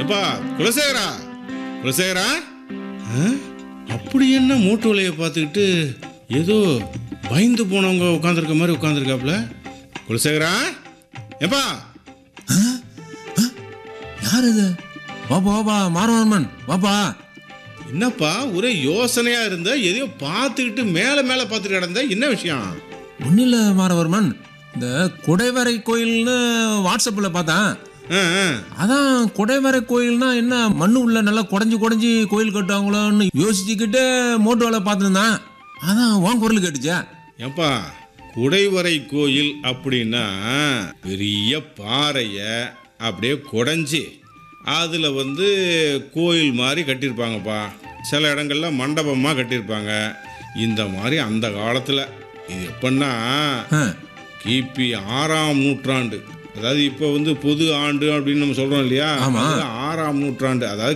ஏப்பா குலசேகரா குலசேகரா ஆ? அப்படி என்ன மூட்டு வலையை பார்த்துக்கிட்டு ஏதோ பயந்து போனவங்க உட்காந்துருக்க மாதிரி உட்காந்துருக்காப்புல குலசேகரா ஏப்பா யார் இது வாப்பா வாப்பா மாரவர்மன் வாப்பா என்னப்பா ஒரே யோசனையா இருந்த எதையோ பார்த்துக்கிட்டு மேலே மேலே பார்த்துட்டு கிடந்த என்ன விஷயம் ஒன்றும் இல்லை மாரவர்மன் இந்த குடைவரை கோயில்னு வாட்ஸ்அப்பில் பார்த்தேன் ஆ, ஆ. அதான் குடைவரை கோயில்னா என்ன மண்ணு உள்ள நல்லா குடஞ்சி குடஞ்சி கோயில் கட்டுவாங்களோன்னு யோசிச்சுக்கிட்டு மோட்டு வேலை பார்த்துருந்தேன் அதான் உன் குரல் கேட்டுச்சே ஏப்பா குடைவரை கோயில் அப்படின்னா பெரிய பாறையை அப்படியே குடைஞ்சி அதில் வந்து கோயில் மாதிரி கட்டியிருப்பாங்கப்பா சில இடங்கள்ல மண்டபமாக கட்டியிருப்பாங்க இந்த மாதிரி அந்த காலத்தில் இது எப்படின்னா ஆ, கிபி ஆறாம் நூற்றாண்டு அதாவது இப்போ வந்து பொது ஆண்டு அப்படின்னு நம்ம சொல்கிறோம் இல்லையா ஆமா. அது ஆறாம் நூற்றாண்டு அதாவது